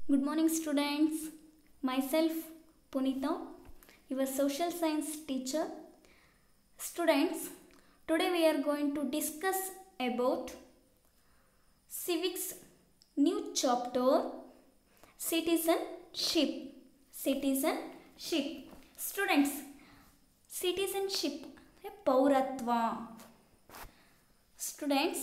Good morning, students. Myself, Punita, your social science teacher. Students, today we are going to discuss about civics new chapter citizenship. Citizenship. Students, citizenship ಪೌರತ್ವ Students,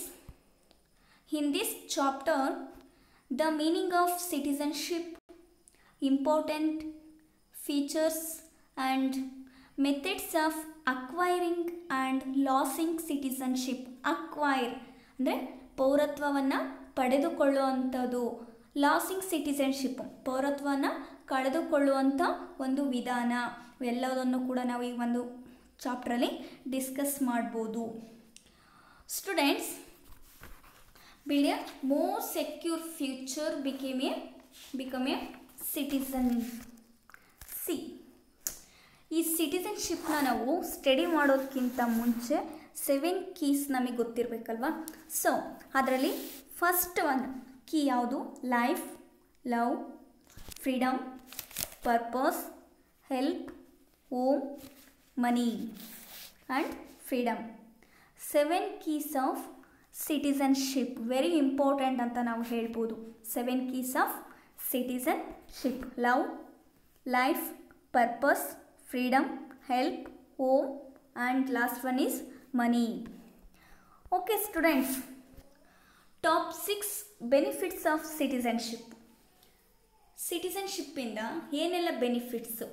in this chapter, the meaning of citizenship, important features, and methods of acquiring and losing citizenship. Acquire ಅಂದರೆ ಪೌರತ್ವವನ್ನು ಪಡೆದುಕೊಳ್ಳುವಂಥದ್ದು losing citizenship ಪೌರತ್ವವನ್ನು ಕಳೆದುಕೊಳ್ಳುವಂಥ ಒಂದು ವಿಧಾನ ಇವೆಲ್ಲದನ್ನು ಕೂಡ ನಾವು ಈ ಒಂದು ಚಾಪ್ಟ್ರಲ್ಲಿ ಡಿಸ್ಕಸ್ ಮಾಡ್ಬೋದು students build a more secure future became a become a citizen see ಈ ಸಿಟಿಸನ್ಶಿಪ್ನ ನಾವು ಸ್ಟಡಿ ಮಾಡೋದಕ್ಕಿಂತ ಮುಂಚೆ ಸೆವೆನ್ ಕೀಸ್ ನಮಗೆ ಗೊತ್ತಿರಬೇಕಲ್ವಾ ಸೊ ಅದರಲ್ಲಿ ಫಸ್ಟ್ ಒನ್ ಕೀ ಯಾವುದು life love freedom purpose help home money and freedom seven keys of citizenship very important ಅಂತ ನಾವು ಹೇಳ್ಬೋದು seven keys of citizenship love life purpose freedom help home and last one is money okay students top six benefits of citizenship ಸಿಟಿಸನ್ಶಿಪ್ಪಿಂದ ಏನೆಲ್ಲ benefits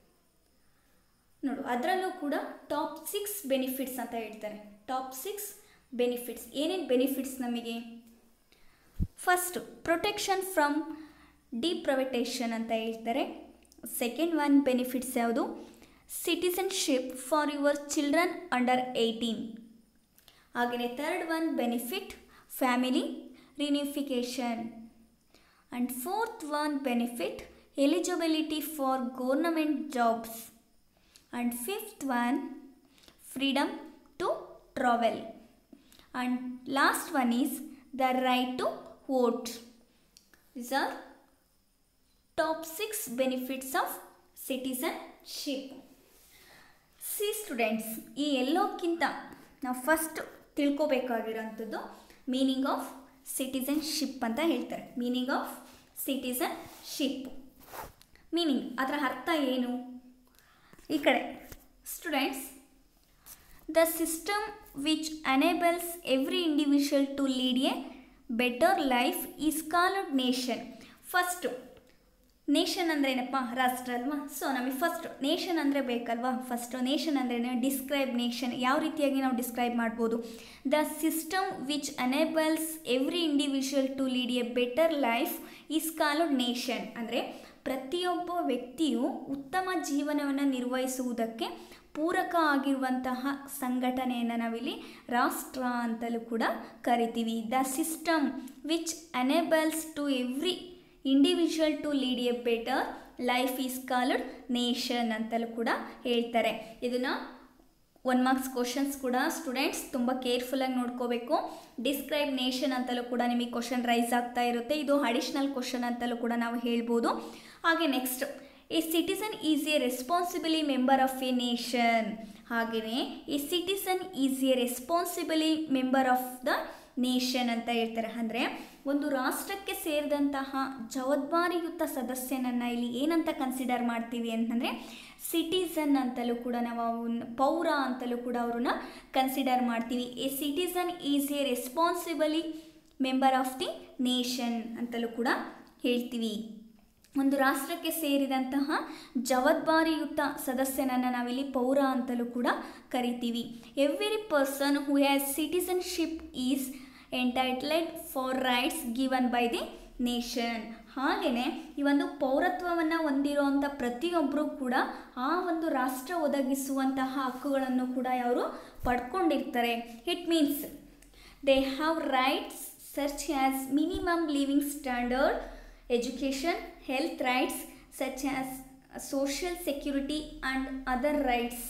ನೋಡು ಅದರಲ್ಲೂ ಕೂಡ top six benefits ಅಂತ ಹೇಳ್ತಾರೆ ಟಾಪ್ ಸಿಕ್ಸ್ ಬೆನಿಫಿಟ್ಸ್ ಏನೇನು ಬೆನಿಫಿಟ್ಸ್ ನಮಗೆ ಫಸ್ಟ್ ಪ್ರೊಟೆಕ್ಷನ್ ಫ್ರಮ್ ಡಿಪ್ರೈವೇಟೇಷನ್ ಅಂತ ಹೇಳ್ತಾರೆ ಸೆಕೆಂಡ್ ಒನ್ ಬೆನಿಫಿಟ್ಸ್ ಯಾವುದು citizenship for your children under eighteen ಹಾಗೆಯೇ third one benefit family reunification and fourth one benefit eligibility for government jobs and fifth one freedom to travel and last one is the right to vote these are top 6 benefits of citizenship see students ಈ ಎಲ್ಲೋಕ್ಕಿಂತ ನಾವು first ತಿಳ್ಕೊಬೇಕಾಗಿರೋಂಥದ್ದು meaning of citizenship ಅಂತ ಹೇಳ್ತಾರೆ meaning of citizenship meaning ಅದರ ಅರ್ಥ ಏನು ಈ ಕಡೆ students the system which enables every individual to lead a better life is called nation first nation ಅಂದರೆ ಏನಪ್ಪ ರಾಷ್ಟ್ರ ಅಲ್ವಾ ಸೊ ನಮಗೆ ಫಸ್ಟ್ ನೇಷನ್ ಅಂದರೆ ಬೇಕಲ್ವಾ ಫಸ್ಟು ನೇಷನ್ ಅಂದರೆ ಡಿಸ್ಕ್ರೈಬ್ ನೇಷನ್ ಯಾವ ರೀತಿಯಾಗಿ ನಾವು ಡಿಸ್ಕ್ರೈಬ್ ಮಾಡ್ಬೋದು the system which enables every individual to lead a better life is called nation ಅಂದರೆ ಪ್ರತಿಯೊಬ್ಬ ವ್ಯಕ್ತಿಯು ಉತ್ತಮ ಜೀವನವನ್ನು ನಿರ್ವಹಿಸುವುದಕ್ಕೆ ಪೂರಕ ಆಗಿರುವಂತಹ ಸಂಘಟನೆಯನ್ನು ನಾವಿಲ್ಲಿ ರಾಷ್ಟ್ರ ಅಂತಲೂ ಕೂಡ ಕರಿತೀವಿ the system which enables to every individual to lead a better life is called nation ಅಂತಲೂ ಕೂಡ ಹೇಳ್ತಾರೆ ಇದನ್ನು ಒನ್ ಮಾರ್ಕ್ಸ್ ಕ್ವಶನ್ಸ್ ಕೂಡ ಸ್ಟೂಡೆಂಟ್ಸ್ ತುಂಬ ಕೇರ್ಫುಲ್ಲಾಗಿ ನೋಡ್ಕೋಬೇಕು ಡಿಸ್ಕ್ರೈಬ್ ನೇಷನ್ ಅಂತಲೂ ಕೂಡ ನಿಮಗೆ ಕ್ವಶನ್ ರೈಸ್ ಆಗ್ತಾ ಇರುತ್ತೆ ಇದು ಅಡಿಷ್ನಲ್ ಕ್ವಶನ್ ಅಂತಲೂ ಕೂಡ ನಾವು ಹೇಳ್ಬೋದು ಹಾಗೆ next a citizen is a responsibly member of a nation ಹಾಗೆಯೇ a citizen is a responsibly member of the nation ಅಂತ ಹೇಳ್ತಾರೆ ಅಂದರೆ ಒಂದು ರಾಷ್ಟ್ರಕ್ಕೆ ಸೇರಿದಂತಹ ಜವಾಬ್ದಾರಿಯುತ ಸದಸ್ಯನನ್ನು ಇಲ್ಲಿ ಏನಂತ ಕನ್ಸಿಡರ್ ಮಾಡ್ತೀವಿ ಅಂತಂದರೆ ಸಿಟಿಸನ್ ಅಂತಲೂ ಕೂಡ ನಾವು ಅವನ್ನ ಪೌರ ಅಂತಲೂ ಕೂಡ ಅವ್ರನ್ನ ಕನ್ಸಿಡರ್ ಮಾಡ್ತೀವಿ a citizen is a responsibly member of the nation ಅಂತಲೂ ಕೂಡ ಹೇಳ್ತೀವಿ ಒಂದು ರಾಷ್ಟ್ರಕ್ಕೆ ಸೇರಿದಂತಹ ಜವಾಬ್ದಾರಿಯುತ ಸದಸ್ಯನನ್ನು ನಾವಿಲ್ಲಿ ಪೌರ ಅಂತಲೂ ಕೂಡ ಕರಿತೀವಿ every person who has citizenship is entitled for rights given by the nation ಹಾಗೆಯೇ ಈ ಒಂದು ಪೌರತ್ವವನ್ನು ಹೊಂದಿರುವಂಥ ಪ್ರತಿಯೊಬ್ಬರೂ ಕೂಡ ಆ ಒಂದು ರಾಷ್ಟ್ರ ಒದಗಿಸುವಂತಹ ಹಕ್ಕುಗಳನ್ನು ಕೂಡ ಅವರು ಪಡ್ಕೊಂಡಿರ್ತಾರೆ it means they have rights ಸರ್ಚ್ as minimum living standard education health rights such as social security and other rights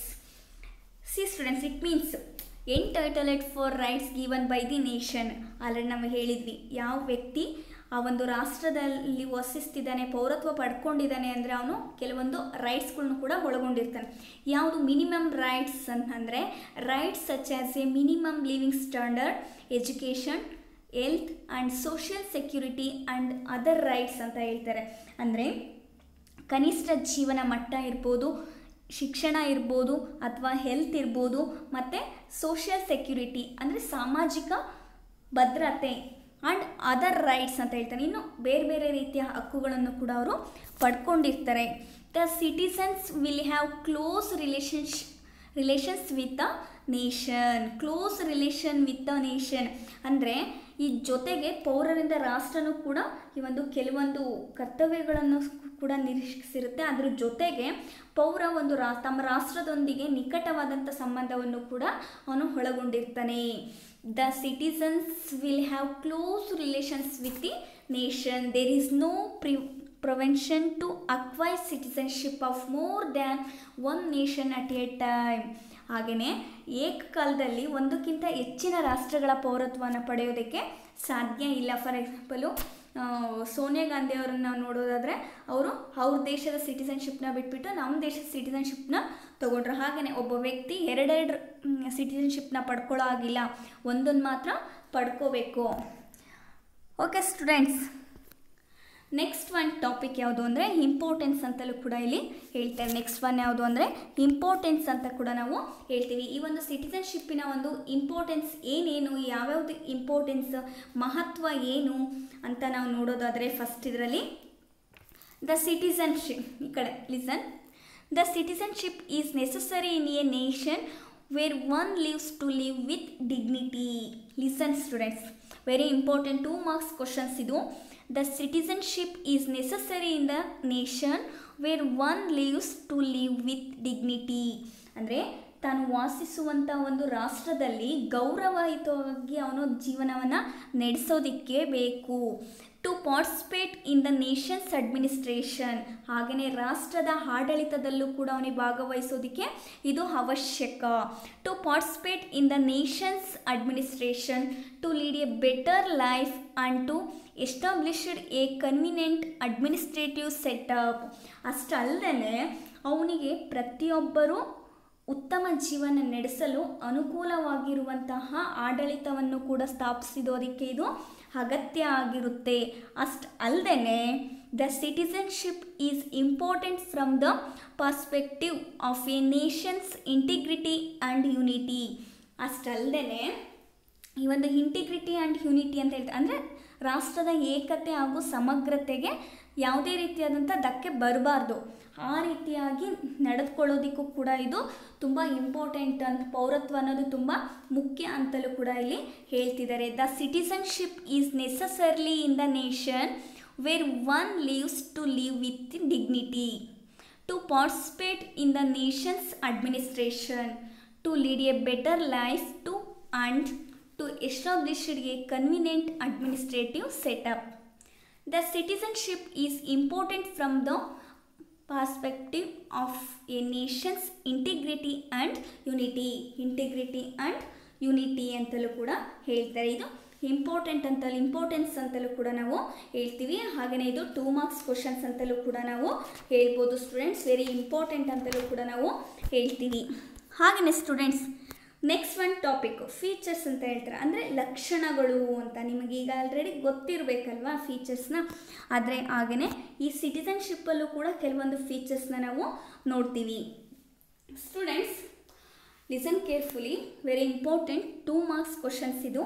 see students it means entitled for rights given by the nation already ನಾವು ಹೇಳಿದ್ವಿ ಯಾವ ವ್ಯಕ್ತಿ ಆ ಒಂದು ರಾಷ್ಟ್ರದಲ್ಲಿ ವಾಸಿಸ್ತಿದ್ದಾನೆ ಪೌರತ್ವ ಪಡ್ಕೊಂಡಿದ್ದಾನೆ ಅಂದರೆ ಅವನು ಕೆಲವೊಂದು ರೈಟ್ಸ್ಗಳ್ನು ಕೂಡ ಒಳಗೊಂಡಿರ್ತಾನೆ ಯಾವುದು ಮಿನಿಮಮ್ ರೈಟ್ಸ್ ಅಂತಂದರೆ rights such as a minimum living standard education health and social security and other rights ಅಂತ ಹೇಳ್ತಾರೆ ಅಂದರೆ ಕನಿಷ್ಠ ಜೀವನ ಮಟ್ಟ ಇರ್ಬೋದು ಶಿಕ್ಷಣ ಇರ್ಬೋದು ಅಥವಾ ಹೆಲ್ತ್ ಇರ್ಬೋದು ಮತ್ತು ಸೋಷಿಯಲ್ ಸೆಕ್ಯೂರಿಟಿ ಅಂದರೆ ಸಾಮಾಜಿಕ ಭದ್ರತೆ ಆ್ಯಂಡ್ ಅದರ್ ರೈಟ್ಸ್ ಅಂತ ಹೇಳ್ತಾರೆ ಇನ್ನು ಬೇರೆ ಬೇರೆ ರೀತಿಯ ಹಕ್ಕುಗಳನ್ನು ಕೂಡ ಅವರು ಪಡ್ಕೊಂಡಿರ್ತಾರೆ the citizens will have close ರಿಲೇಷನ್ಶ್ relations with a nation close relation with a nation ಅಂದರೆ ಈ ಜೊತೆಗೆ ಪೌರರಿಂದ ರಾಷ್ಟ್ರನೂ ಕೂಡ ಈ ಒಂದು ಕೆಲವೊಂದು ಕರ್ತವ್ಯಗಳನ್ನು ಕೂಡ ನಿರೀಕ್ಷಿಸಿರುತ್ತೆ ಅದ್ರ ಜೊತೆಗೆ ಪೌರ ಒಂದು ರಾ ತಮ್ಮ ರಾಷ್ಟ್ರದೊಂದಿಗೆ ನಿಕಟವಾದಂಥ ಸಂಬಂಧವನ್ನು ಕೂಡ ಅವನು ಒಳಗೊಂಡಿರ್ತಾನೆ the citizens will have close relations with the nation there is no ಪ್ರಿ provision to acquire citizenship of more than one nation at a time ಹಾಗೆಯೇ ಏಕಕಾಲದಲ್ಲಿ ಒಂದಕ್ಕಿಂತ ಹೆಚ್ಚಿನ ರಾಷ್ಟ್ರಗಳ ಪೌರತ್ವವನ್ನು ಪಡೆಯೋದಕ್ಕೆ ಸಾಧ್ಯ ಇಲ್ಲ ಫಾರ್ ಎಕ್ಸಾಂಪಲು ಸೋನಿಯಾ ಗಾಂಧಿ ಅವರನ್ನು ನೋಡೋದಾದರೆ ಅವರು ಅವ್ರ ದೇಶದ ಸಿಟಿಸನ್ಶಿಪ್ನ ಬಿಟ್ಬಿಟ್ಟು ನಮ್ಮ ದೇಶದ ಸಿಟಿಸನ್ಶಿಪ್ನ ತೊಗೊಂಡ್ರು ಹಾಗೆಯೇ ಒಬ್ಬ ವ್ಯಕ್ತಿ ಎರಡೆರಡು ಸಿಟಿಸನ್ಶಿಪ್ನ ಪಡ್ಕೊಳ್ಳೋ ಆಗಿಲ್ಲ ಒಂದೊಂದು ಮಾತ್ರ ಪಡ್ಕೋಬೇಕು okay students next one topic ಯಾವುದು ಅಂದರೆ ಇಂಪಾರ್ಟೆನ್ಸ್ ಅಂತಲೂ ಕೂಡ ಇಲ್ಲಿ ಹೇಳ್ತಾರೆ ನೆಕ್ಸ್ಟ್ ಒನ್ ಯಾವುದು ಅಂದರೆ ಇಂಪಾರ್ಟೆನ್ಸ್ ಅಂತ ಕೂಡ ನಾವು ಹೇಳ್ತೀವಿ ಈ ಒಂದು ಸಿಟಿಸನ್ಶಿಪ್ಪಿನ ಒಂದು ಇಂಪಾರ್ಟೆನ್ಸ್ ಏನೇನು ಯಾವ್ಯಾವುದು ಇಂಪಾರ್ಟೆನ್ಸ್ ಮಹತ್ವ ಏನು ಅಂತ ನಾವು ನೋಡೋದಾದರೆ ಫಸ್ಟ್ ಇದರಲ್ಲಿ ದ ಸಿಟಿಸನ್ಶಿಪ್ ಈ ಕಡೆ listen the citizenship is necessary in a nation where one lives to live with dignity listen students very important two marks questions ಇದು the citizenship is necessary in the nation where one lives to live with dignity ಅಂದರೆ ತಾನು ವಾಸಿಸುವಂಥ ಒಂದು ರಾಷ್ಟ್ರದಲ್ಲಿ ಗೌರವಯುತವಾಗಿ ಅವನು ಜೀವನವನ್ನು ನಡೆಸೋದಕ್ಕೆ ಬೇಕು to participate in the nation's administration ಹಾಗೆಯೇ ರಾಷ್ಟ್ರದ ಆಡಳಿತದಲ್ಲೂ ಕೂಡ ಅವನಿಗೆ ಭಾಗವಹಿಸೋದಕ್ಕೆ ಇದು ಅವಶ್ಯಕ to participate in the nation's administration to lead a better life and to established a convenient administrative setup ಅಷ್ಟಲ್ಲದೆ ಅವನಿಗೆ ಪ್ರತಿಯೊಬ್ಬರೂ ಉತ್ತಮ ಜೀವನ ನಡೆಸಲು ಅನುಕೂಲವಾಗಿರುವಂತಹ ಆಡಳಿತವನ್ನು ಕೂಡ ಸ್ಥಾಪಿಸಿದೋದಕ್ಕೆ ಇದು ಅಗತ್ಯ ಆಗಿರುತ್ತೆ ಅಷ್ಟು ಅಲ್ಲದೆ the citizenship is important from the perspective of a nation's integrity and unity ಅಷ್ಟಲ್ಲದೆ ಈ ಒಂದು ಇಂಟಿಗ್ರಿಟಿ ಆ್ಯಂಡ್ ಯುನಿಟಿ ಅಂತ ಹೇಳ್ತಾರೆ ಅಂದರೆ ರಾಷ್ಟ್ರದ ಏಕತೆ ಹಾಗೂ ಸಮಗ್ರತೆಗೆ ಯಾವುದೇ ರೀತಿಯಾದಂಥ ಧಕ್ಕೆ ಬರಬಾರ್ದು ಆ ರೀತಿಯಾಗಿ ನಡೆದುಕೊಳ್ಳೋದಕ್ಕೂ ಕೂಡ ಇದು ತುಂಬ ಇಂಪಾರ್ಟೆಂಟ್ ಅಂತ ಪೌರತ್ವ ಅನ್ನೋದು ತುಂಬ ಮುಖ್ಯ ಅಂತಲೂ ಕೂಡ ಇಲ್ಲಿ ಹೇಳ್ತಿದ್ದಾರೆ the citizenship is necessarily in the nation where one lives to live with dignity to participate in the nation's administration to lead a better life to and to establish a convenient administrative setup. The citizenship is important from the perspective of a nation's integrity and unity. Integrity and unity ಅಂತಲೂ ಕೂಡ ಹೇಳ್ತಾರೆ ಇದು important ಅಂತಲೂ importance ಅಂತಲೂ ಕೂಡ ನಾವು ಹೇಳ್ತೀವಿ ಹಾಗೆಯೇ ಇದು ಟೂ ಮಾರ್ಕ್ಸ್ ಕ್ವಶನ್ಸ್ ಅಂತಲೂ ಕೂಡ ನಾವು ಹೇಳ್ಬೋದು ಸ್ಟೂಡೆಂಟ್ಸ್ ವೆರಿ ಇಂಪಾರ್ಟೆಂಟ್ ಅಂತಲೂ ಕೂಡ ನಾವು ಹೇಳ್ತೀವಿ ಹಾಗೆಯೇ students next one topic features ಅಂತ ಹೇಳ್ತಾರೆ ಅಂದರೆ ಲಕ್ಷಣಗಳು ಅಂತ ನಿಮಗೆ ಈಗ ಆಲ್ರೆಡಿ ಗೊತ್ತಿರಬೇಕಲ್ವಾ ಫೀಚರ್ಸ್ನ ಆದರೆ ಹಾಗೆಯೇ ಈ ಸಿಟಿಸನ್ಶಿಪ್ಪಲ್ಲೂ ಕೂಡ ಕೆಲವೊಂದು ಫೀಚರ್ಸ್ನ ನಾವು ನೋಡ್ತೀವಿ students listen carefully very important two marks questions ಇದು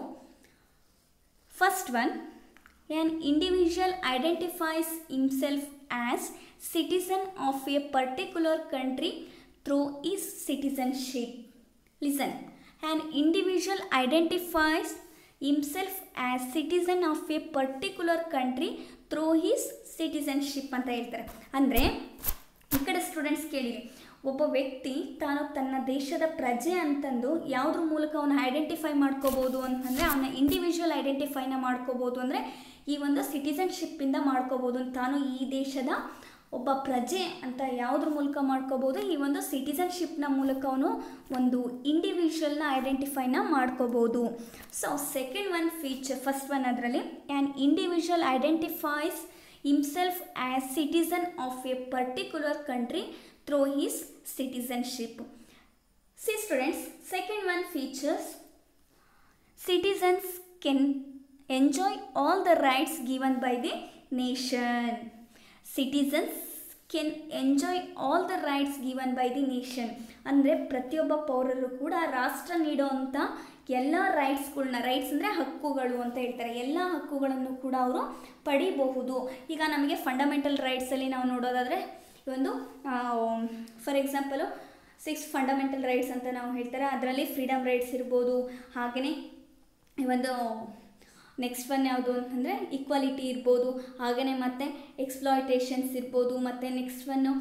first one an individual identifies himself as citizen of a particular country through his citizenship Listen, an individual identifies himself as citizen of a particular country through his citizenship ಅಂತ ಹೇಳ್ತಾರೆ ಅಂದರೆ ಈ ಕಡೆ students ಕೇಳಿರಿ ಒಬ್ಬ ವ್ಯಕ್ತಿ ತಾನು ತನ್ನ ದೇಶದ ಪ್ರಜೆ ಅಂತಂದು ಯಾವುದ್ರ ಮೂಲಕ ಅವನು ಐಡೆಂಟಿಫೈ ಮಾಡ್ಕೋಬೋದು ಅಂತಂದರೆ ಅವನ ಇಂಡಿವಿಜುವಲ್ ಐಡೆಂಟಿಫೈನ ಮಾಡ್ಕೋಬೋದು ಅಂದರೆ ಈ ಒಂದು ಸಿಟಿಸನ್ಶಿಪ್ಪಿಂದ ಮಾಡ್ಕೋಬೋದು ತಾನು ಈ ದೇಶದ ಒಬ್ಬ ಪ್ರಜೆ ಅಂತ ಯಾವುದ್ರ ಮೂಲಕ ಮಾಡ್ಕೋಬೋದು ಈ ಒಂದು ಸಿಟಿಸನ್ಶಿಪ್ನ ಮೂಲಕ ಅವನು ಒಂದು ಇಂಡಿವಿಜುವಲ್ನ ಐಡೆಂಟಿಫೈನ ಮಾಡ್ಕೋಬೋದು so second one feature first one ಅದರಲ್ಲಿ an individual identifies himself as citizen of a particular country through his citizenship see students second one features citizens can enjoy all the rights given by the nation citizens can enjoy all the rights given by the nation ಅಂದರೆ ಪ್ರತಿಯೊಬ್ಬ ಪೌರರು ಕೂಡ ರಾಷ್ಟ್ರ ನೀಡುವಂಥ ಎಲ್ಲ ರೈಟ್ಸ್ಗಳನ್ನ rights ಅಂದರೆ ಹಕ್ಕುಗಳು ಅಂತ ಹೇಳ್ತಾರೆ ಎಲ್ಲ ಹಕ್ಕುಗಳನ್ನು ಕೂಡ ಅವರು ಪಡಿಬಹುದು ಈಗ ನಮಗೆ ಫಂಡಮೆಂಟಲ್ ರೈಟ್ಸಲ್ಲಿ ನಾವು ನೋಡೋದಾದರೆ ಒಂದು for example six fundamental rights ಅಂತ ನಾವು ಹೇಳ್ತಾರೆ ಅದರಲ್ಲಿ ಫ್ರೀಡಮ್ ರೈಟ್ಸ್ ಇರ್ಬೋದು ಹಾಗೆಯೇ ಈ ಒಂದು ನೆಕ್ಸ್ಟ್ ಒನ್ ಯಾವುದು ಅಂತಂದರೆ ಈಕ್ವಾಲಿಟಿ ಇರ್ಬೋದು ಹಾಗೆಯೇ ಮತ್ತು ಎಕ್ಸ್ಪ್ಲಾಯಿಟೇಷನ್ಸ್ ಇರ್ಬೋದು ಮತ್ತು next one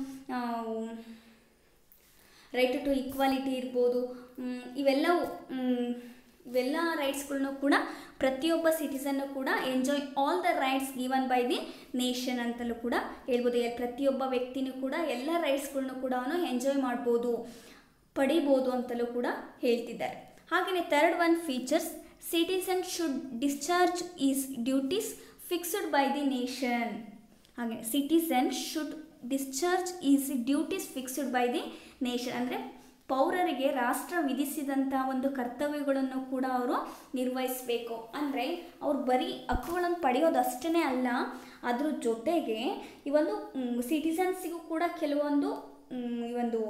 right to equality ಇರ್ಬೋದು ಮ್, ಇವೆಲ್ಲವು ಮ್, ಇವೆಲ್ಲ ರೈಟ್ಸ್ಗಳ್ನು ಕೂಡ ಪ್ರತಿಯೊಬ್ಬ ಸಿಟಿಸನ್ನು ಕೂಡ enjoy all the rights given by the nation ಅಂತಲೂ ಕೂಡ ಹೇಳ್ಬೋದು ಎ- ಪ್ರತಿಯೊಬ್ಬ ವ್ಯಕ್ತಿನೂ ಕೂಡ ಎಲ್ಲ ರೈಟ್ಸ್ಗಳ್ನು ಕೂಡ ಅವನು ಎಂಜಾಯ್ ಮಾಡ್ಬೋದು ಪಡಿಬೋದು ಅಂತಲೂ ಕೂಡ ಹೇಳ್ತಿದ್ದಾರೆ ಹಾಗೆಯೇ third one features citizen should discharge his duties fixed by the nation ಹಾಗೆ citizen should discharge his duties fixed by the nation ಅಂದರೆ ಪೌರರಿಗೆ ರಾಷ್ಟ್ರ ವಿಧಿಸಿದಂಥ ಒಂದು ಕರ್ತವ್ಯಗಳನ್ನು ಕೂಡ ಅವರು ನಿರ್ವಹಿಸಬೇಕು ಅಂದರೆ ಅವ್ರು ಬರೀ ಹಕ್ಕುಗಳನ್ನು ಪಡೆಯೋದಷ್ಟೇ ಅಲ್ಲ ಅದ್ರ ಜೊತೆಗೆ ಈ ಒಂದು ಸಿಟಿಸನ್ಸಿಗೂ ಕೂಡ ಕೆಲವೊಂದು ಮ್, ಈ ಒಂದು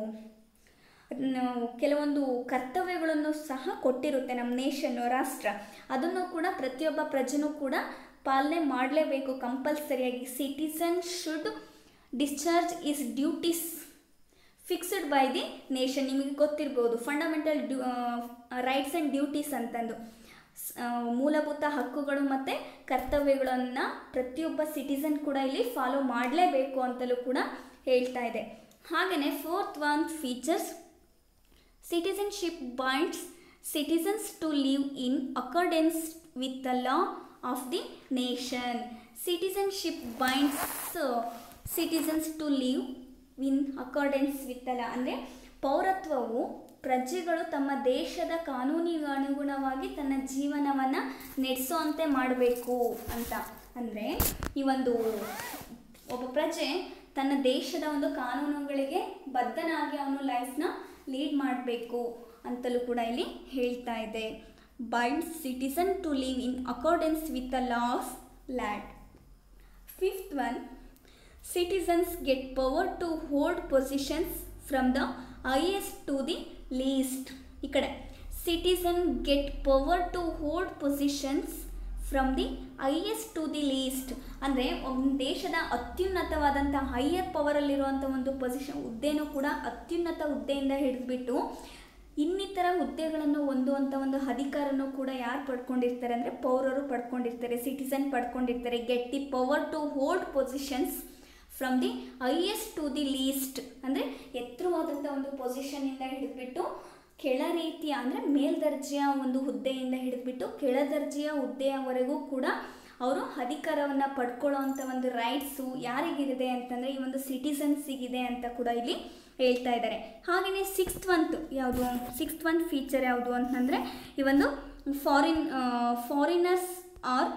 ನಾವು ಕೆಲವೊಂದು ಕರ್ತವ್ಯಗಳನ್ನು ಸಹ ಕೊಟ್ಟಿರುತ್ತೆ ನಮ್ಮ ನೇಷನ್ನು ರಾಷ್ಟ್ರ ಅದನ್ನು ಕೂಡ ಪ್ರತಿಯೊಬ್ಬ ಪ್ರಜೆನೂ ಕೂಡ ಪಾಲನೆ ಮಾಡಲೇಬೇಕು ಕಂಪಲ್ಸರಿಯಾಗಿ citizen should discharge his duties fixed by the nation ನಿಮಗೆ ಗೊತ್ತಿರ್ಬೋದು fundamental due rights and duties ಅಂತಂದು ಸ್- ಆ, ಮೂಲಭೂತ ಹಕ್ಕುಗಳು ಮತ್ತು ಕರ್ತವ್ಯಗಳನ್ನು ಪ್ರತಿಯೊಬ್ಬ ಸಿಟಿಸನ್ ಕೂಡ ಇಲ್ಲಿ ಫಾಲೋ ಮಾಡಲೇಬೇಕು ಅಂತಲೂ ಕೂಡ ಹೇಳ್ತಾ ಇದೆ ಹಾಗೆಯೇ fourth one features Citizenship binds citizens to live in accordance with the law of the nation. Citizenship binds uh, citizens to live in accordance with the law. ಅಂದರೆ ಪೌರತ್ವವು ಪ್ರಜೆಗಳು ತಮ್ಮ ದೇಶದ ಕಾನೂನಿಗೆ ಅನುಗುಣವಾಗಿ ತನ್ನ ಜೀವನವನ್ನು ನಡೆಸೋಂತೆ ಮಾಡಬೇಕು ಅಂತ ಅಂದರೆ ಈ ಒಂದು ಒಬ್ಬ ಪ್ರಜೆ ತನ್ನ ದೇಶದ ಒಂದು ಕಾನೂನುಗಳಿಗೆ ಬದ್ಧನಾಗಿ ಅವನು ಲೈಫ್ನ ಲೀಡ್ ಮಾಡಬೇಕು ಅಂತಲೂ ಕೂಡ ಇಲ್ಲಿ ಹೇಳ್ತಾ ಇದೆ bind citizen to live in accordance with the law of land fifth one citizens get power to hold positions from the highest to the least ಈ ಕಡೆ citizen get power to hold positions from the highest to the least ಅಂದರೆ ಒಂದು ದೇಶದ ಅತ್ಯುನ್ನತವಾದಂಥ higher ಪವರಲ್ಲಿರುವಂಥ ಒಂದು position ಹುದ್ದೆನೂ ಕೂಡ ಅತ್ಯುನ್ನತ ಹುದ್ದೆಯಿಂದ ಹಿಡಿದ್ಬಿಟ್ಟು ಇನ್ನಿತರ ಹುದ್ದೆಗಳನ್ನು ಹೊಂದುವಂಥ ಒಂದು ಅಧಿಕಾರನೂ ಕೂಡ ಯಾರು ಪಡ್ಕೊಂಡಿರ್ತಾರೆ ಅಂದರೆ ಪೌರರು ಪಡ್ಕೊಂಡಿರ್ತಾರೆ ಸಿಟಿಸನ್ ಪಡ್ಕೊಂಡಿರ್ತಾರೆ get the power to hold positions from the highest to the least ಅಂದರೆ ಎತ್ತರವಾದಂಥ ಒಂದು ಪೊಸಿಷನ್ನಿಂದ ಹಿಡಿದ್ಬಿಟ್ಟು ಕೆಳ ರೀತಿಯ ಅಂದರೆ ಮೇಲ್ದರ್ಜೆಯ ಒಂದು ಹುದ್ದೆಯಿಂದ ಹಿಡಿದ್ಬಿಟ್ಟು ಕೆಳ ದರ್ಜೆಯ ಹುದ್ದೆಯವರೆಗೂ ಕೂಡ ಅವರು ಅಧಿಕಾರವನ್ನು ಪಡ್ಕೊಳ್ಳೋವಂಥ ಒಂದು ರೈಟ್ಸು ಯಾರಿಗಿದೆ ಅಂತಂದರೆ ಈ ಒಂದು ಸಿಟಿಸನ್ಸಿಗಿದೆ ಅಂತ ಕೂಡ ಇಲ್ಲಿ ಹೇಳ್ತಾ ಇದ್ದಾರೆ ಹಾಗೆಯೇ ಸಿಕ್ಸ್ತ್ ಒಂತ್ ಯಾವುದು ಸಿಕ್ಸ್ತ್ ಒನ್ ಫೀಚರ್ ಯಾವುದು ಅಂತಂದರೆ ಈ ಒಂದು foreign foreigners are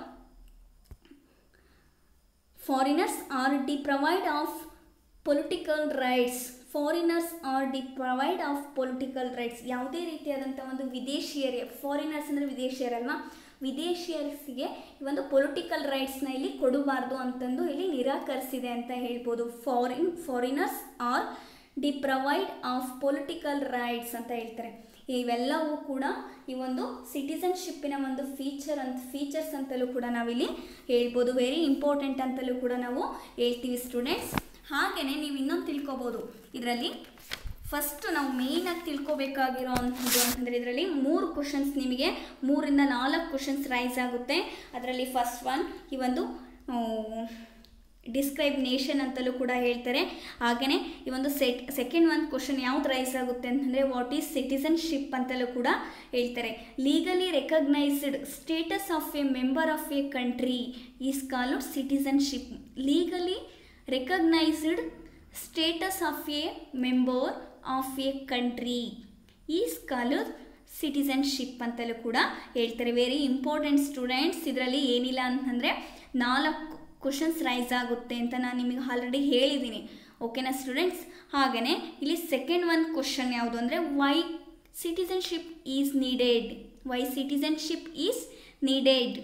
foreigners are deprived of political rights foreigners are deprived of political rights ಯಾವುದೇ ರೀತಿಯಾದಂಥ ಒಂದು ವಿದೇಶಿಯರಿಗೆ ಫಾರಿನರ್ಸ್ ಅಂದರೆ ವಿದೇಶಿಯರಲ್ವಾ ವಿದೇಶಿಯರಿಗೆ ಈ ಒಂದು ಪೊಲಿಟಿಕಲ್ ರೈಟ್ಸ್ನ ಇಲ್ಲಿ ಕೊಡಬಾರ್ದು ಅಂತಂದು ಇಲ್ಲಿ ನಿರಾಕರಿಸಿದೆ ಅಂತ ಹೇಳ್ಬೋದು foreign foreigners are deprived of political rights ಅಂತ ಹೇಳ್ತಾರೆ ಇವೆಲ್ಲವೂ ಕೂಡ ಈ ಒಂದು ಸಿಟಿಸನ್ಶಿಪ್ಪಿನ ಒಂದು ಫೀಚರ್ ಅಂತ ಫೀಚರ್ಸ್ ಅಂತಲೂ ಕೂಡ ನಾವಿಲ್ಲಿ ಹೇಳ್ಬೋದು ವೆರಿ ಇಂಪಾರ್ಟೆಂಟ್ ಅಂತಲೂ ಕೂಡ ನಾವು ಹೇಳ್ತೀವಿ ಸ್ಟೂಡೆಂಟ್ಸ್ ಹಾಗೆಯೇ ನೀವು ಇನ್ನೊಂದು ತಿಳ್ಕೊಬೋದು ಇದರಲ್ಲಿ ಫಸ್ಟ್ ನಾವು ಮೇಯ್ನಾಗಿ ತಿಳ್ಕೊಬೇಕಾಗಿರೋ ಅಂಥದ್ದು ಅಂತಂದರೆ ಇದರಲ್ಲಿ ಮೂರು ಕ್ವಶನ್ಸ್ ನಿಮಗೆ ಮೂರಿಂದ ನಾಲ್ಕು ಕ್ವಶನ್ಸ್ ರೈಸ್ ಆಗುತ್ತೆ ಅದರಲ್ಲಿ ಫಸ್ಟ್ ಒನ್ ಈ ಒಂದು ಡಿಸ್ಕ್ರೈಬ್ ನೇಷನ್ ಅಂತಲೂ ಕೂಡ ಹೇಳ್ತಾರೆ ಹಾಗೆಯೇ ಈ ಒಂದು ಸೆಟ್ ಸೆಕೆಂಡ್ ಒಂದು ಕ್ವಶನ್ ಯಾವ್ದು ರೈಸ್ ಆಗುತ್ತೆ ಅಂತಂದರೆ ವಾಟ್ ಈಸ್ ಸಿಟಿಸನ್ಶಿಪ್ ಅಂತಲೂ ಕೂಡ ಹೇಳ್ತಾರೆ legally recognised status of a member of a country is called citizenship legally recognised status of a member of a country is called citizenship ಅಂತಲೂ ಕೂಡ ಹೇಳ್ತಾರೆ ವೆರಿ ಇಂಪಾರ್ಟೆಂಟ್ ಸ್ಟೂಡೆಂಟ್ಸ್ ಇದರಲ್ಲಿ ಏನಿಲ್ಲ ಅಂತಂದರೆ ನಾಲ್ಕು ಕ್ವಶನ್ಸ್ ರೈಸ್ ಆಗುತ್ತೆ ಅಂತ ನಾನು ನಿಮಗೆ ಆಲ್ರೆಡಿ ಹೇಳಿದ್ದೀನಿ ಓಕೆನಾ ಸ್ಟೂಡೆಂಟ್ಸ್ ಹಾಗೆಯೇ ಇಲ್ಲಿ ಸೆಕೆಂಡ್ ಒನ್ ಕ್ವಶನ್ ಯಾವುದು ಅಂದರೆ why citizenship is needed why citizenship is needed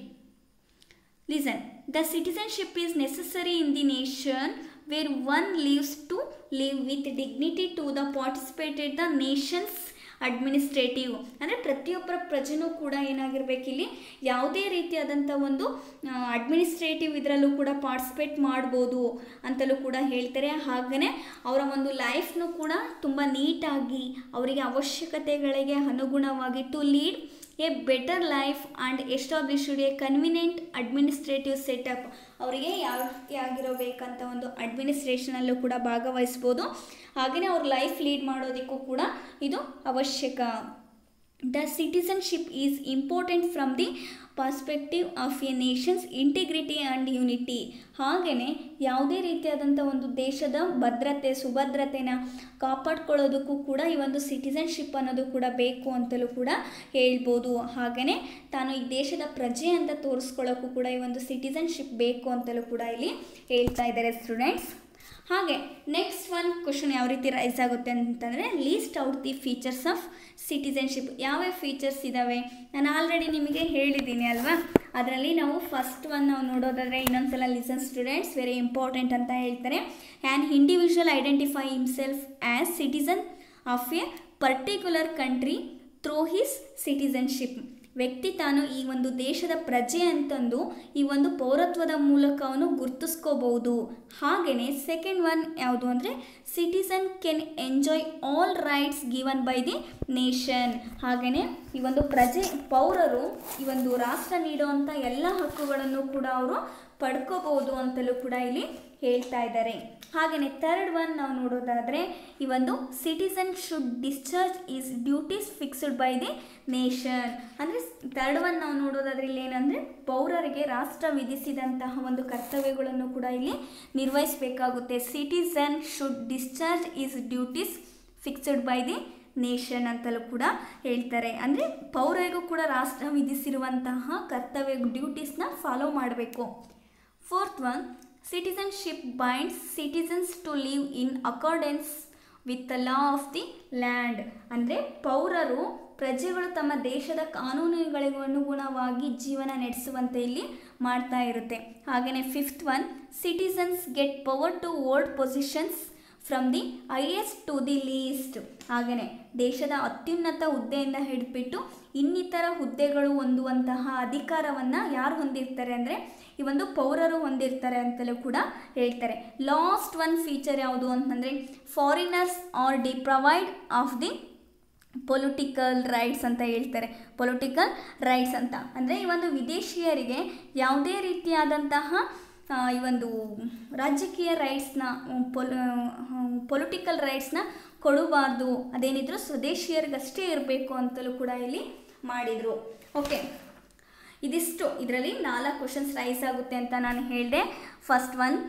listen the citizenship is necessary in the nation where one lives to live with dignity to the participated the nation's administrative ಅಂದರೆ ಪ್ರತಿಯೊಬ್ಬರ ಪ್ರಜೆನೂ ಕೂಡ ಏನಾಗಿರ್ಬೇಕಿಲ್ಲಿ ಯಾವುದೇ ರೀತಿಯಾದಂಥ ಒಂದು administrative ಇದರಲ್ಲೂ ಕೂಡ ಪಾರ್ಟಿಸಿಪೇಟ್ ಮಾಡ್ಬೋದು ಅಂತಲೂ ಕೂಡ ಹೇಳ್ತಾರೆ ಹಾಗೆಯೇ ಅವರ ಒಂದು ಲೈಫ್ನು ಕೂಡ ತುಂಬ ನೀಟಾಗಿ ಅವರಿಗೆ ಅವಶ್ಯಕತೆಗಳಿಗೆ ಅನುಗುಣವಾಗಿ to lead a better life and established a convenient administrative setup ಅವರಿಗೆ ಯಾವ ಆಗಿರಬೇಕಂತ ಒಂದು ಅಡ್ಮಿನಿಸ್ಟ್ರೇಷನಲ್ಲೂ ಕೂಡ ಭಾಗವಹಿಸ್ಬೋದು ಹಾಗೆಯೇ ಅವ್ರ ಲೈಫ್ ಲೀಡ್ ಮಾಡೋದಕ್ಕೂ ಕೂಡ ಇದು ಅವಶ್ಯಕ the citizenship is important from the perspective of a nation's integrity and unity ಹಾಗೆಯೇ ಯಾವುದೇ ರೀತಿಯಾದಂಥ ಒಂದು ದೇಶದ ಭದ್ರತೆ ಸುಭದ್ರತೆನ ಕಾಪಾಡ್ಕೊಳ್ಳೋದಕ್ಕೂ ಕೂಡ ಈ ಒಂದು ಸಿಟಿಸನ್ಶಿಪ್ ಅನ್ನೋದು ಕೂಡ ಬೇಕು ಅಂತಲೂ ಕೂಡ ಹೇಳ್ಬೋದು ಹಾಗೆಯೇ ತಾನು ಈ ದೇಶದ ಪ್ರಜೆ ಅಂತ ತೋರಿಸ್ಕೊಳ್ಳೋಕ್ಕೂ ಕೂಡ ಈ ಒಂದು ಸಿಟಿಸನ್ಶಿಪ್ ಬೇಕು ಅಂತಲೂ ಕೂಡ ಇಲ್ಲಿ ಹೇಳ್ತಾ ಇದ್ದಾರೆ ಸ್ಟೂಡೆಂಟ್ಸ್ ಹಾಗೆ ನೆಕ್ಸ್ಟ್ ಒನ್ ಕ್ವಶನ್ ಯಾವ ರೀತಿ ರೈಸ್ ಆಗುತ್ತೆ ಅಂತಂದರೆ list out the features of citizenship ಯಾವ್ಯಾವ ಫೀಚರ್ಸ್ ಇದ್ದಾವೆ ನಾನು ಆಲ್ರೆಡಿ ನಿಮಗೆ ಹೇಳಿದ್ದೀನಿ ಅಲ್ವಾ ಅದರಲ್ಲಿ ನಾವು ಫಸ್ಟ್ ಒನ್ ನಾವು ನೋಡೋದಾದರೆ ಇನ್ನೊಂದ್ಸಲ ಲಿಸನ್ ಸ್ಟೂಡೆಂಟ್ಸ್ ವೆರಿ ಇಂಪಾರ್ಟೆಂಟ್ ಅಂತ ಹೇಳ್ತಾರೆ an individual identify himself as citizen of a particular country through his citizenship ವ್ಯಕ್ತಿ ತಾನು ಈ ಒಂದು ದೇಶದ ಪ್ರಜೆ ಅಂತಂದು ಈ ಒಂದು ಪೌರತ್ವದ ಮೂಲಕ ಅವನು ಗುರ್ತಿಸ್ಕೋಬಹುದು ಹಾಗೆಯೇ ಸೆಕೆಂಡ್ ಒನ್ ಯಾವುದು ಅಂದರೆ citizen can enjoy all rights given by the nation ಹಾಗೆಯೇ ಈ ಒಂದು ಪ್ರಜೆ ಪೌರರು ಈ ಒಂದು ರಾಷ್ಟ್ರ ನೀಡುವಂಥ ಎಲ್ಲ ಹಕ್ಕುಗಳನ್ನು ಕೂಡ ಅವರು ಪಡ್ಕೋಬಹುದು ಅಂತಲೂ ಕೂಡ ಇಲ್ಲಿ ಹೇಳ್ತಾ ಇದ್ದಾರೆ ಹಾಗೆಯೇ ಥರ್ಡ್ ಒನ್ ನಾವು ನೋಡೋದಾದರೆ ಈ ಒಂದು citizen should discharge his duties fixed by the nation ಅಂದರೆ ಥರ್ಡ್ ಒನ್ ನಾವು ನೋಡೋದಾದ್ರೆ ಇಲ್ಲಿ ಏನಂದರೆ ಪೌರರಿಗೆ ರಾಷ್ಟ್ರ ವಿಧಿಸಿದಂತಹ ಒಂದು ಕರ್ತವ್ಯಗಳನ್ನು ಕೂಡ ಇಲ್ಲಿ ನಿರ್ವಹಿಸಬೇಕಾಗುತ್ತೆ citizen should discharge his duties fixed by the nation ಅಂತಲೂ ಕೂಡ ಹೇಳ್ತಾರೆ ಅಂದರೆ ಪೌರರಿಗೂ ಕೂಡ ರಾಷ್ಟ್ರ ವಿಧಿಸಿರುವಂತಹ ಕರ್ತವ್ಯ ಡ್ಯೂಟೀಸ್ನ ಫಾಲೋ ಮಾಡಬೇಕು fourth one citizenship binds citizens to live in accordance with the law of the land ಅಂದರೆ ಪೌರರು ಪ್ರಜೆಗಳು ತಮ್ಮ ದೇಶದ ಕಾನೂನುಗಳಿಗೆ ಅನುಗುಣವಾಗಿ ಜೀವನ ನಡೆಸುವಂತೆ ಇಲ್ಲಿ ಮಾಡ್ತಾ ಇರುತ್ತೆ ಹಾಗೆಯೇ fifth one citizens get power to hold positions from the highest to the least ಹಾಗೆಯೇ ದೇಶದ ಅತ್ಯುನ್ನತ ಹುದ್ದೆಯಿಂದ ಹಿಡಿದ್ಬಿಟ್ಟು ಇನ್ನಿತರ ಹುದ್ದೆಗಳು ಹೊಂದುವಂತಹ ಅಧಿಕಾರವನ್ನು ಯಾರು ಹೊಂದಿರ್ತಾರೆ ಅಂದರೆ ಈ ಒಂದು ಪೌರರು ಹೊಂದಿರ್ತಾರೆ ಅಂತಲೂ ಕೂಡ ಹೇಳ್ತಾರೆ ಲಾಸ್ಟ್ ಒನ್ ಫೀಚರ್ ಯಾವುದು ಅಂತಂದರೆ foreigners are deprived of the political rights ಅಂತ ಹೇಳ್ತಾರೆ ಪೊಲಿಟಿಕಲ್ ರೈಟ್ಸ್ ಅಂತ ಅಂದರೆ ಈ ಒಂದು ವಿದೇಶಿಯರಿಗೆ ಯಾವುದೇ ರೀತಿಯಾದಂತಹ ಈ ಒಂದು ರಾಜಕೀಯ ರೈಟ್ಸ್ನ ಪೊಲ್ ಪೊಲಿಟಿಕಲ್ ರೈಟ್ಸ್ನ ಕೊಡಬಾರ್ದು ಅದೇನಿದ್ರು ಸ್ವದೇಶಿಯರಿಗಷ್ಟೇ ಇರಬೇಕು ಅಂತಲೂ ಕೂಡ ಇಲ್ಲಿ ಮಾಡಿದರು ಓಕೆ ಇದಿಷ್ಟು ಇದರಲ್ಲಿ ನಾಲ್ಕು ಕ್ವಶನ್ಸ್ ರೈಸ್ ಆಗುತ್ತೆ ಅಂತ ನಾನು ಹೇಳಿದೆ ಫಸ್ಟ್ ಒನ್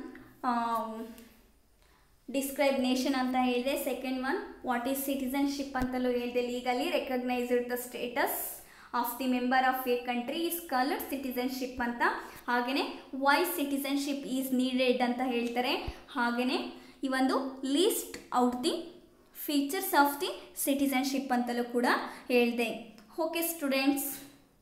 ಡಿಸ್ಕ್ರೈಬ್ ನೇಷನ್ ಅಂತ ಹೇಳಿದೆ second one what is citizenship ಅಂತಲೂ ಹೇಳಿದೆ legally recognised the status of the member of a country is called citizenship ಅಂತ ಹಾಗೆಯೇ ವೈ ಸಿಟಿಸನ್ಶಿಪ್ ಈಸ್ ನೀಡೆಡ್ ಅಂತ ಹೇಳ್ತಾರೆ ಹಾಗೆಯೇ ಈ ಒಂದು list out the features of the citizenship ಅಂತಲೂ ಕೂಡ ಹೇಳಿದೆ okay students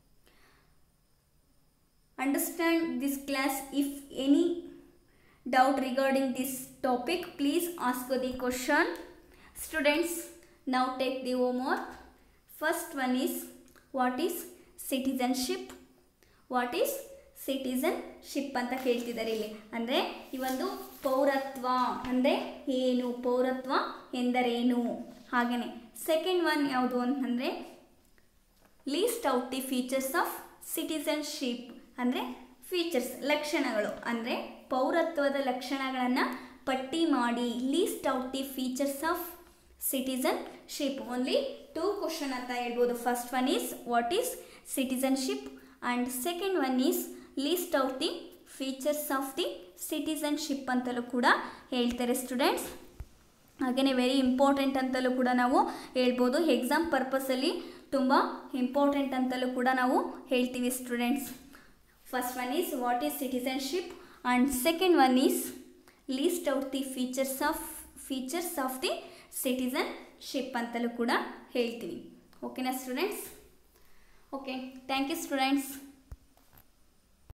understand this class if any doubt regarding this topic please ask the question students now take the homework first one is what is citizenship what is citizenship ಅಂತ ಕೇಳ್ತಿದ್ದಾರೆ ಇಲ್ಲಿ ಅಂದರೆ ಈ ಒಂದು ಪೌರತ್ವ ಅಂದರೆ ಏನು ಪೌರತ್ವ ಎಂದರೇನು ಹಾಗೆಯೇ ಸೆಕೆಂಡ್ ಒನ್ ಯಾವುದು ಅಂತಂದರೆ list out the features of citizenship ಅಂದರೆ ಫೀಚರ್ಸ್ ಲಕ್ಷಣಗಳು ಅಂದರೆ ಪೌರತ್ವದ ಲಕ್ಷಣಗಳನ್ನು ಪಟ್ಟಿ ಮಾಡಿ list out the features of citizenship only two question ಅಂತ ಹೇಳ್ಬೋದು first one is what is citizenship and second one is list out the features of the citizenship ಅಂತಲೂ ಕೂಡ ಹೇಳ್ತಾರೆ ಸ್ಟೂಡೆಂಟ್ಸ್ ಹಾಗೆಯೇ ವೆರಿ ಇಂಪಾರ್ಟೆಂಟ್ ಅಂತಲೂ ಕೂಡ ನಾವು ಹೇಳ್ಬೋದು ಎಕ್ಸಾಮ್ ಪರ್ಪಸಲ್ಲಿ ತುಂಬ ಇಂಪಾರ್ಟೆಂಟ್ ಅಂತಲೂ ಕೂಡ ನಾವು ಹೇಳ್ತೀವಿ students first one is what is citizenship and second one is list out the features of features of the citizenship ಅಂತಲೂ ಕೂಡ ಹೇಳ್ತೀವಿ ಓಕೆನಾ students okay thank you students